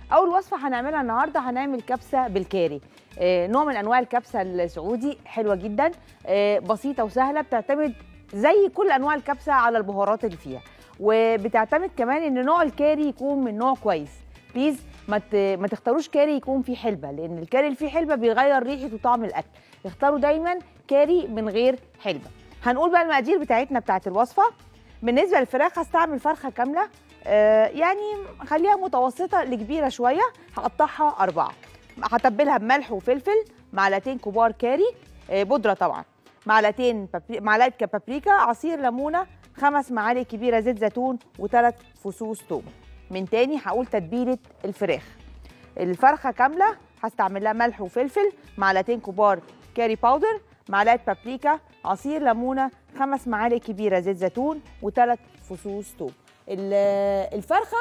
اول وصفه هنعملها النهارده هنعمل كبسه بالكاري آه، نوع من انواع الكبسه السعودي حلوه جدا آه، بسيطه وسهله بتعتمد زي كل انواع الكبسه على البهارات اللي فيها وبتعتمد كمان ان نوع الكاري يكون من نوع كويس بليز ما ت- ما تختاروش كاري يكون فيه حلبه لان الكاري اللي فيه حلبه بيغير ريحه وطعم الاكل اختاروا دايما كاري من غير حلبه هنقول بقى المقادير بتاعتنا بتاعت الوصفه بالنسبه للفراخ هستعمل فرخه كامله آه يعني خليها متوسطه لكبيره شويه هقطعها اربعه هتبلها بملح وفلفل معلقتين كبار كاري آه بودره طبعا معلقتين بابري... معلقه بابريكا عصير ليمونه خمس معالق كبيره زيت زيتون وثلاث فصوص توم من تاني هقول تتبيله الفراخ الفرخه كامله هستعمل لها ملح وفلفل معلقتين كبار كاري باودر معلقه بابريكا عصير ليمونه خمس معالق كبيره زيت زيتون وثلاث فصوص توم ال- الفرخه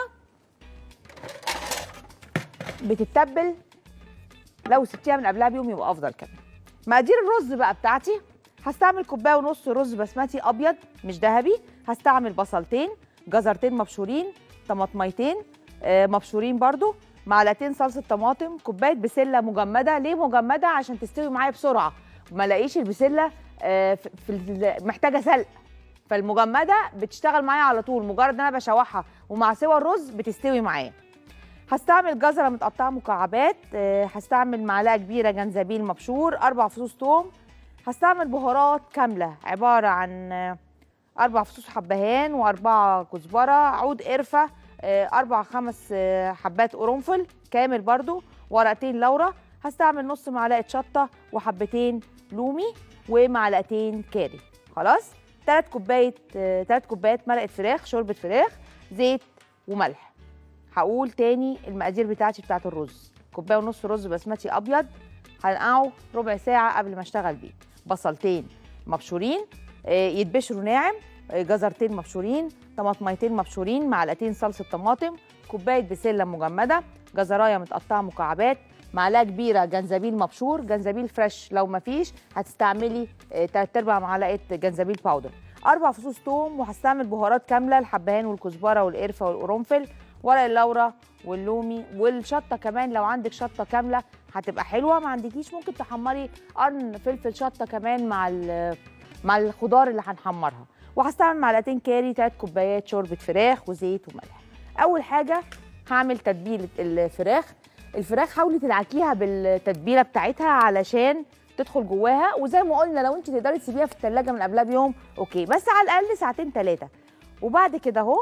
بتتبل لو سبتيها من قبلها بيوم يبقى افضل كمان مقادير الرز بقى بتاعتي هستعمل كوبايه ونص رز بسمتي ابيض مش ذهبي هستعمل بصلتين جزرتين مبشورين طماطميتين آه، مبشورين برضو معلقتين صلصه طماطم كوبايه بسله مجمده ليه مجمده عشان تستوي معايا بسرعه ما الاقيش البسله آه، في في ال- محتاجه سلق فالمجمده بتشتغل معايا على طول مجرد ان انا بشوحها ومع سوى الرز بتستوي معايا هستعمل جزره متقطعه مكعبات آه، هستعمل معلقه كبيره جنزبيل مبشور اربع فصوص توم هستعمل بهارات كامله عباره عن آه، اربع فصوص حبهان واربعه كزبره عود قرفه آه، اربع خمس آه، حبات قرنفل كامل برضو ورقتين لورا هستعمل نص معلقه شطه وحبتين لومي ومعلقتين كاري خلاص ثلاث كوبايه ثلاث كوبايات مرقه فراخ شوربه فراخ زيت وملح هقول تاني المقادير بتاعتي بتاعت الرز كوبايه ونص رز بسمتي ابيض هنقعه ربع ساعه قبل ما اشتغل بيه بصلتين مبشورين آه، يتبشروا ناعم آه، جزرتين مبشورين طماطميتين مبشورين معلقتين صلصه طماطم كوبايه بسله مجمده جزرايه متقطعه مكعبات معلقه كبيره جنزبيل مبشور جنزبيل فريش لو مفيش هتستعملي آه، تلات ارباع معلقه جنزبيل باودر اربع فصوص توم وهستعمل بهارات كامله الحبهان والكزبره والقرفه والقرنفل ورق اللورا واللومي والشطه كمان لو عندك شطه كامله هتبقى حلوه ما عندكيش ممكن تحمري قرن فلفل شطه كمان مع ال- مع الخضار اللي هنحمرها وهستعمل معلقتين كاري تلات كوبايات شوربه فراخ وزيت وملح اول حاجه هعمل تتبيله الفراخ الفراخ حاولي تدعكيها بالتتبيله بتاعتها علشان تدخل جواها وزي ما قلنا لو انت تقدري تسيبيها في التلاجة من قبلها بيوم اوكي بس على الاقل ساعتين ثلاثه وبعد كده اهو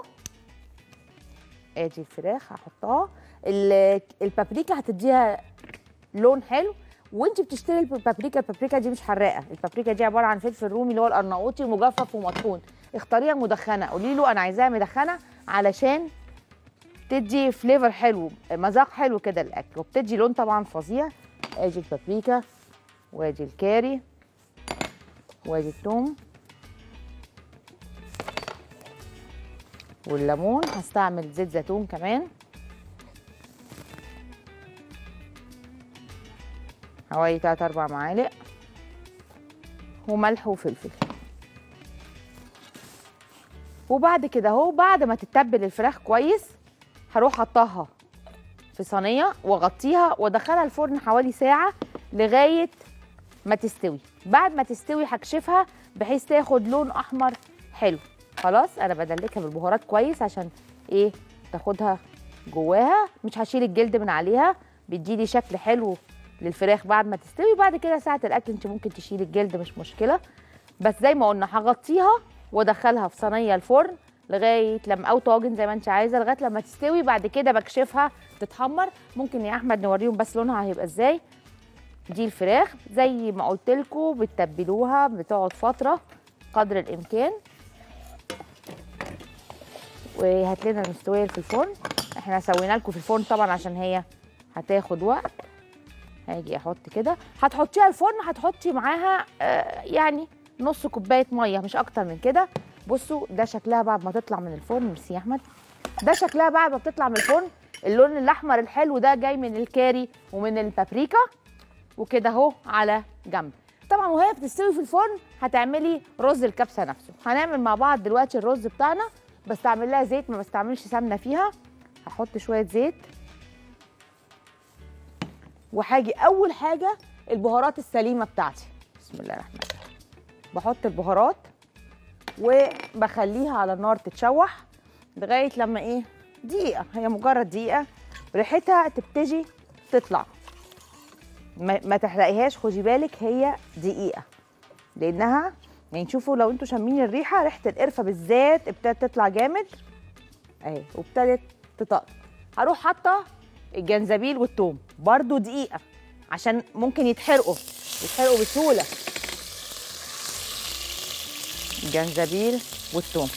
ادي الفراخ هحطها ال- البابريكا هتديها لون حلو وانت بتشتري البابريكا البابريكا دي مش حراقه البابريكا دي عباره عن فلفل رومي اللي هو القرناطي مجفف ومطحون اختاريها مدخنه قولي له انا عايزاها مدخنه علشان تدي فليفر حلو مذاق حلو كده الاكل وبتدي لون طبعا فظيع ادي البابريكا وادي الكاري وادي الثوم والليمون هستعمل زيت زيتون كمان حوالي 3 4 معالق وملح وفلفل وبعد كده اهو بعد ما تتبل الفراخ كويس هروح حطها في صينيه واغطيها وادخلها الفرن حوالي ساعه لغايه ما تستوي بعد ما تستوي هكشفها بحيث تاخد لون احمر حلو خلاص انا بدلكها بالبهارات كويس عشان ايه تاخدها جواها مش هشيل الجلد من عليها بيديلي شكل حلو للفراخ بعد ما تستوي بعد كده ساعه الاكل انت ممكن تشيلي الجلد مش مشكله بس زي ما قلنا هغطيها وادخلها في صينيه الفرن لغايه لما او طاجن زي ما انت عايزه لغايه لما تستوي بعد كده بكشفها تتحمر ممكن يا احمد نوريهم بس لونها هيبقى ازاي دي الفراخ زي ما قلت لكم بتتبلوها بتقعد فتره قدر الامكان وهات لنا المستويه في الفرن احنا سوينا لكم في الفرن طبعا عشان هي هتاخد وقت هاجي احط كده هتحطيها الفرن هتحطي معاها آه يعني نص كوبايه ميه مش اكتر من كده بصوا ده شكلها بعد ما تطلع من الفرن ميرسي يا احمد ده شكلها بعد ما بتطلع من الفرن اللون الاحمر الحلو ده جاي من الكاري ومن البابريكا وكده اهو على جنب طبعا وهي بتستوي في الفرن هتعملي رز الكبسه نفسه هنعمل مع بعض دلوقتي الرز بتاعنا بستعمل لها زيت ما بستعملش سمنه فيها هحط شويه زيت وهاجي اول حاجه البهارات السليمه بتاعتي بسم الله الرحمن الرحيم بحط البهارات وبخليها على النار تتشوح لغايه لما ايه دقيقه هي مجرد دقيقه ريحتها تبتدي تطلع ما, ما تحرقيهاش خدي بالك هي دقيقه لانها يعني شوفوا لو انتوا شامين الريحه ريحه القرفه بالذات ابتدت تطلع جامد اهي وابتدت تطقطق هروح حاطه الجنزبيل والثوم برضو دقيقه عشان ممكن يتحرقوا يتحرقوا بسهوله الجنزبيل والثوم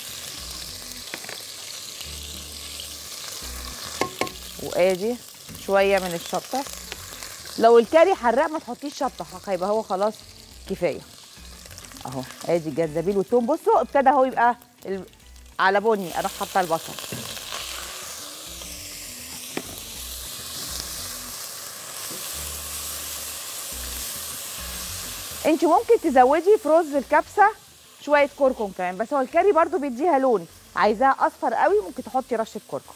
وادي شويه من الشطه لو الكاري حراق ما تحطيش شطه هيبقى هو خلاص كفايه اهو ادي الجنزبيل والثوم بصوا ابتدى اهو يبقى ال- على بني اروح حاطه البصل انت ممكن تزودي في رز الكبسه شويه كركم كمان بس هو الكاري برضو بيديها لون عايزاه اصفر قوي ممكن تحطي رشه كركم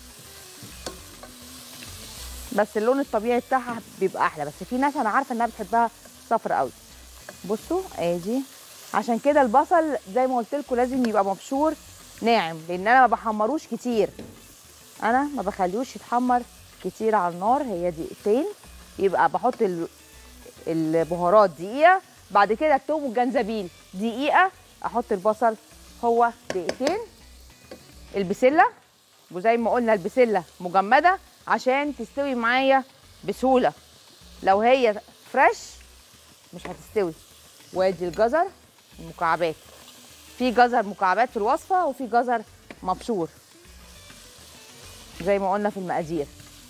بس اللون الطبيعي بتاعها بيبقى احلى بس في ناس انا عارفه انها بتحبها صفر قوي بصوا ادي عشان كده البصل زي ما قلت لكم لازم يبقى مبشور ناعم لان انا ما بحمروش كتير انا ما بخليهوش يتحمر كتير على النار هي دقيقتين يبقى بحط ال- البهارات دقيقه بعد كده الثوم والجنزبيل دقيقه احط البصل هو دقيقتين البسله وزي ما قلنا البسله مجمده عشان تستوي معايا بسهوله لو هي فريش مش هتستوي وادي الجزر مكعبات في جزر مكعبات في الوصفه وفي جزر مبشور زي ما قلنا في المقادير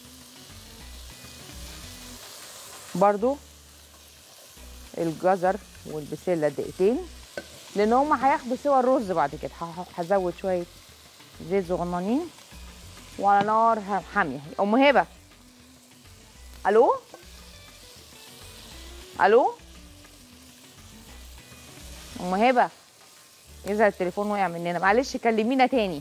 برضو الجزر والبسله دقيقتين لان هما هياخدوا سوا الرز بعد كده ه- هزود شويه زيت صغننين وعلى نار ه- حاميه ام هبه الو الو ام هبه يظهر التليفون وقع مننا معلش كلمينا تاني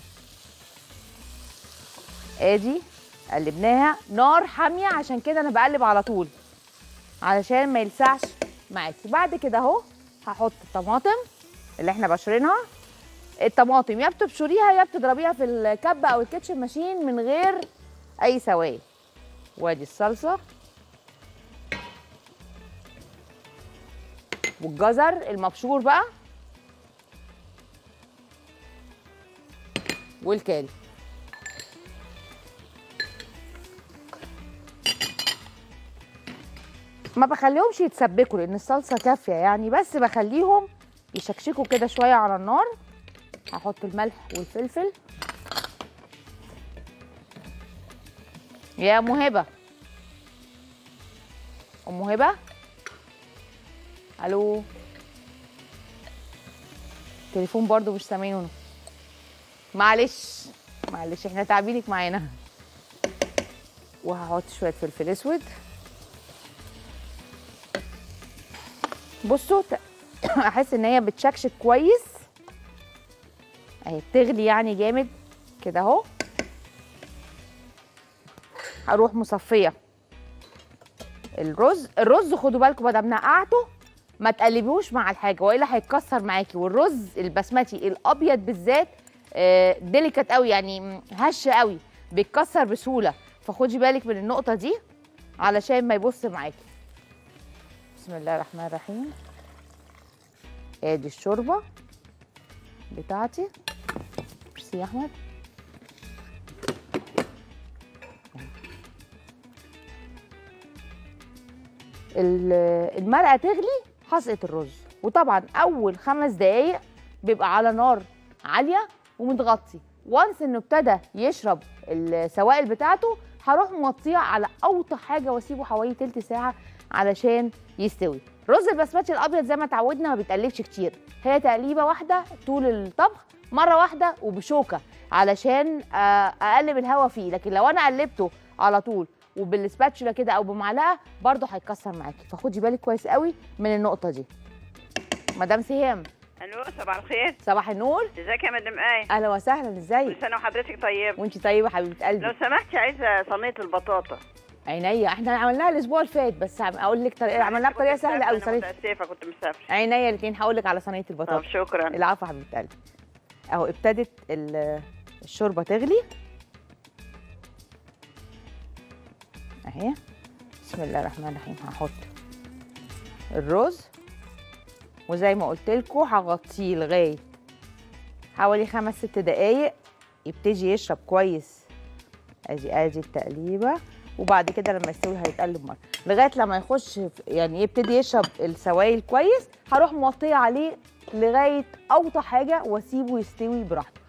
ادي قلبناها نار حاميه عشان كده انا بقلب على طول علشان ما يلسعش معاكي بعد كده اهو هحط الطماطم اللي احنا بشرينها الطماطم يا بتبشريها يا بتضربيها في الكبه او الكيتشن ماشين من غير اي سوائل وادي الصلصه والجزر المبشور بقى والكاري ما بخليهمش يتسبكوا لان الصلصه كافيه يعني بس بخليهم يشكشكوا كده شويه على النار هحط الملح والفلفل يا ام هبه ام هبه الو التليفون برضو مش سامعينه معلش معلش احنا تعبينك معانا وهحط شويه فلفل اسود بصوا ت- احس ان هي بتشكشك كويس اهي بتغلي يعني جامد كده اهو هروح مصفيه الرز الرز خدوا بالكم بدل ما نقعته ما تقلبيهوش مع الحاجه والا هيتكسر معاكي والرز البسمتي الابيض بالذات آه، ديليكات قوي يعني م- هش قوي بيتكسر بسهوله فخدي بالك من النقطه دي علشان ما يبص معاكي بسم الله الرحمن الرحيم ادي الشوربه بتاعتي ميرسي يا احمد ال- المرقه تغلي هسقط الرز وطبعا اول خمس دقايق بيبقى على نار عاليه ومتغطي وانس انه ابتدى يشرب السوائل بتاعته هروح موطيه على اوطى حاجه واسيبه حوالي تلت ساعه علشان يستوي رز البسمتي الابيض زي ما اتعودنا ما بيتقلبش كتير هي تقليبه واحده طول الطبخ مره واحده وبشوكه علشان آه، اقلب الهواء فيه لكن لو انا قلبته على طول وبالسباتشولا كده او بمعلقه برضه هيتكسر معاكي فخدي بالك كويس قوي من النقطه دي مدام سهام الو صباح الخير صباح النور ازيك يا مدام ايه اهلا وسهلا كل ازيك سنه وحضرتك طيب وانت طيبه حبيبه لو قلبي سمحتي عايزه صينيه البطاطا عينيا احنا عملناها الاسبوع اللي فات بس عم- اقول لك طريقه عملناها كنت بطريقه سهله قوي مسافرة، صينيه أنا متأسفة كنت مسافرة عينيا الاثنين هقول لك على صينيه طب البطاطا شكرا العفو يا حبيبه قلبي اهو ابتدت ال- الشوربه تغلي اهي بسم الله الرحمن الرحيم هحط الرز وزي ما قلت لكم هغطيه لغايه حوالي خمس ست دقايق يبتدي يشرب كويس ادي ادي التقليبه وبعد كده لما يستوي هيتقلب مره لغايه لما يخش في- يعني يبتدي يشرب السوائل كويس هروح موطيه عليه لغايه اوطى حاجه واسيبه يستوي براحته